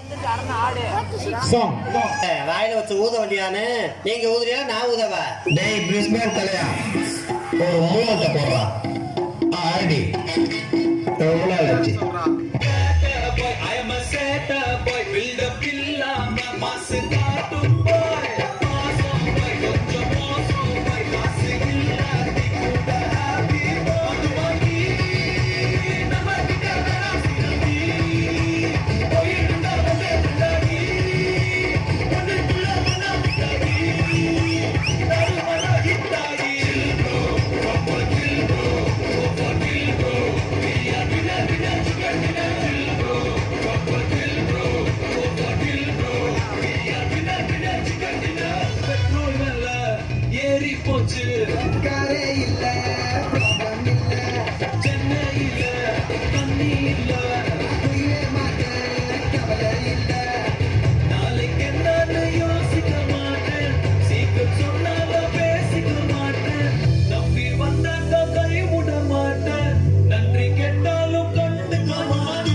Song வாயில வச்சு ஊத வேண்டியானு நீங்க ஊதுறியா நான் ஊதவா டேய் பிரிஸ்பேன் தலையா ஒரு மூமெண்ட்டை போடுறா ஆடி ரொம்ப நாள் ஆச்சு ஏறி போச்சு கரை இல்ல problem இல்ல சென்னையில தண்ணி இல்ல உயிரே மாட்டேன் கவலை இல்ல நாளைக்கு என்னன்னு யோசிக்க மாட்டேன் சீக்கிரம் சொன்னால பேசிக்க மாட்டேன் நம்பி வந்தாக்க கை விட மாட்டேன் நன்றி கேட்டாலும் கண்டுக்க மாட்டேன்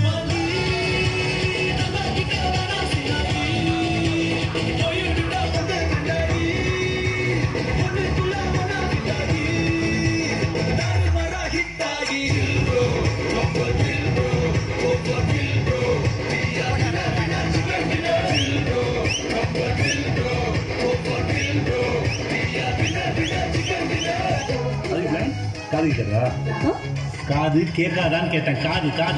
போயிடுடா வந்து கண்டாடி ஒண்ணுக்குள்ள மனாகிட்டாடி தாறுமாறா ஹிட்டாகி bro ரொம்ப kill bro ரொம்ப kill bro பிரியா பிரியா பிரியா சிக்கன் பிரியா kill bro ரொம்ப kill bro ரொம்ப kill bro பிரியா பிரியா பிரியா சிக்கன் பிரியா காது கேட்கறா காது கேட்காதான்னு கேட்டேன் காது காது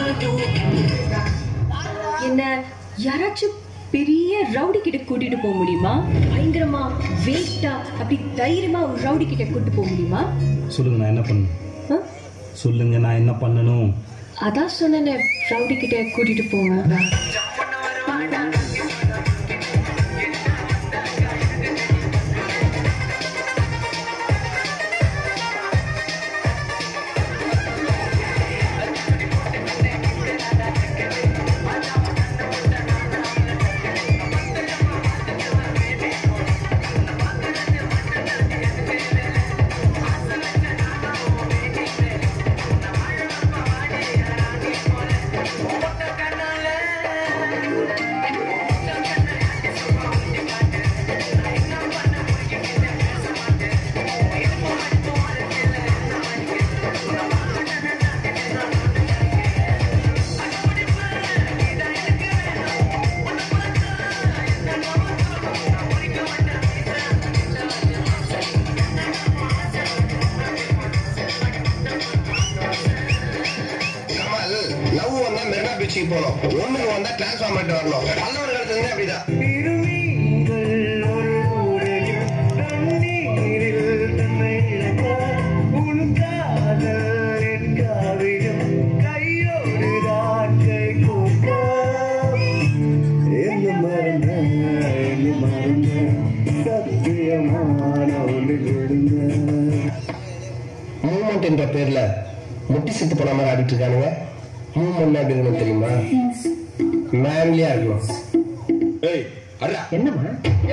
என்ன யாராச்சும் பெரிய ரவுடி கிட்ட கூட்டிட்டு போக முடியுமா பயங்கரமா வெயிட்டா அப்படி தைரியமா ஒரு ரவுடி கிட்ட கூட்டிட்டு போக முடியுமா சொல்லுங்க நான் என்ன பண்ணணும் ஆ? சொல்லுங்க நான் என்ன பண்ணணும் அதான் சொன்னேனே ரவுடி கிட்ட கூட்டிட்டு போங்க கமல் லவ் வந்தா மெரினா பீச்சுக்கு போகணும் ஒண்ணுக்கு வந்தா டிரான்ஸ்ஃபார்மேட் வரணும் பல்லவர் காலத்துல அப்படிதான் திருமீன்கள் ஒரு ஊரில் தண்ணீரில் தன்னை இழந்தார் உன் காதல் என் காவியம் கையோடு தான் கை கூட்ட என்ன மறந்த என்ன மறந்த சத்தியமான ஒன்றில் விழுந்த மூமெண்ட் என்ற பேர்ல முட்டி செத்து போன மாதிரி ஆடிட்டு இருக்கானுங்க மூமெண்ட் எப்படி இருக்கணும் தெரியுமா மேன்லியா இருக்கணும் ஏய் அடா என்னம்மா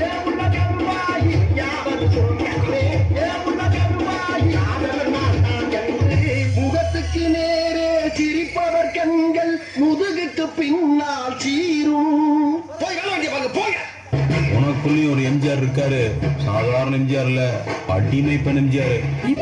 முகத்துக்கு நேரே சிரிப்பவர் கண்கள் முதுகுக்கு பின்னால் சீரும் போய் வேலை வேண்டிய பாருங்க போங்க உனக்குள்ளேயும் ஒரு எம்ஜிஆர் இருக்காரு சாதாரண எம்ஜிஆர் இல்ல அடிமை பெண் எம்ஜிஆர்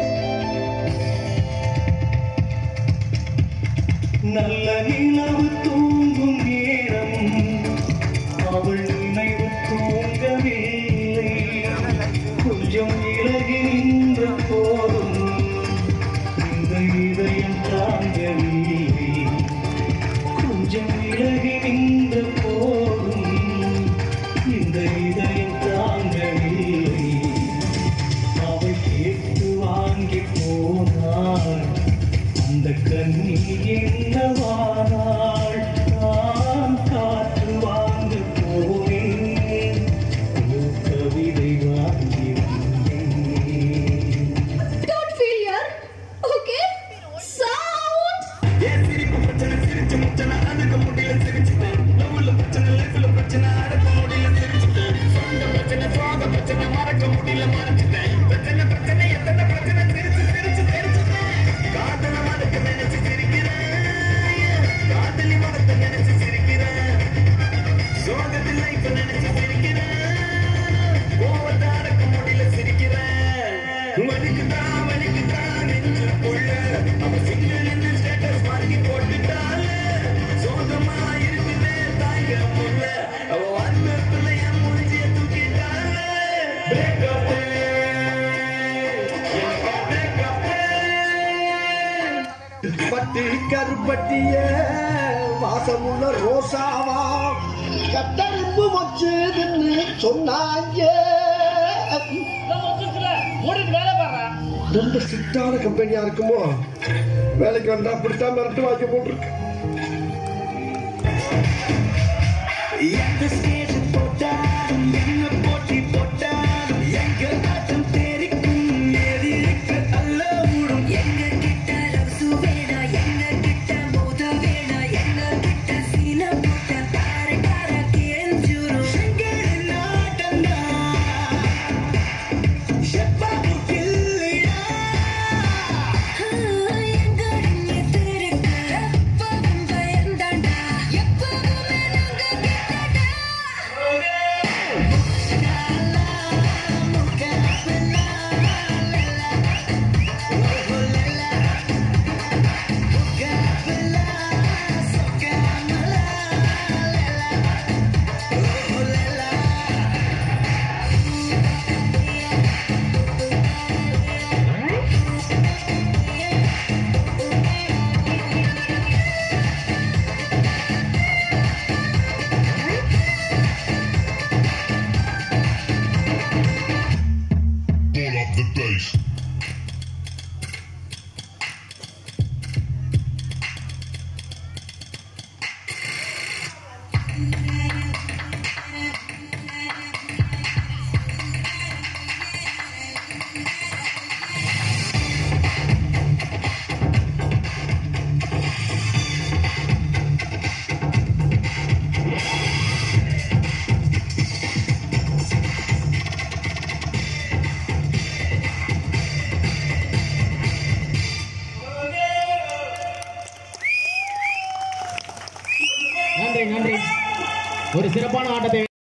நல்ல நிலவு தூங்கும் நேரம் அவள் நினைவு தூங்கவில்லை கொஞ்சம் விலகி நின்ற போதும் இந்த இதயம் தாங்கவில்லை கொஞ்சம் விலகி நின்ற போதும் இந்த இதயம் தாங்கவில்லை அவள் கேட்டு வாங்கி போனாள் அந்த கண்ணி என்னவானாள் நான் காற்று வாங்க போனேன் ஒரு கவிதை வாங்கி வந்தேன் Don't feel here. Okay? Sound. காதலி மனத்தை நினைச்சு சிரிக்கிறேன் கருப்பட்டிய வாசமுள்ள ரோசாவா கத்தரிப்பு வச்சுதுன்னு சொன்னாங்க ரொம்ப ஸ்ட்ரிக்டான கம்பெனியா இருக்குமோ வேலைக்கு வந்தா அப்படித்தான் மிரட்டு வாங்கி போட்டிருக்கு எந்த ஸ்டேஜ் போட்டாலும் என்ன போட்டி போட்டாலும் எங்க ஆட்டம் தெரிக்கும் எதிர்க்கு அல்ல விடும் எங்க கிட்ட லவ்சு வேணா எங்க கிட்ட மோத வேணா எங்க கிட்ட சீன போட்ட தாரக்கார தெரிஞ்சுரும் எங்கள் நாட்டம்டா செப்பாப்பு கிள்ளிடா எங்கடிங்க திருக்க எப்பவும் பயந்தாண்டா எப்பவுமே நாங்க கிட்டடா Pull up the bass. நன்றி நன்றி ஒரு சிறப்பான ஆட்டத்தை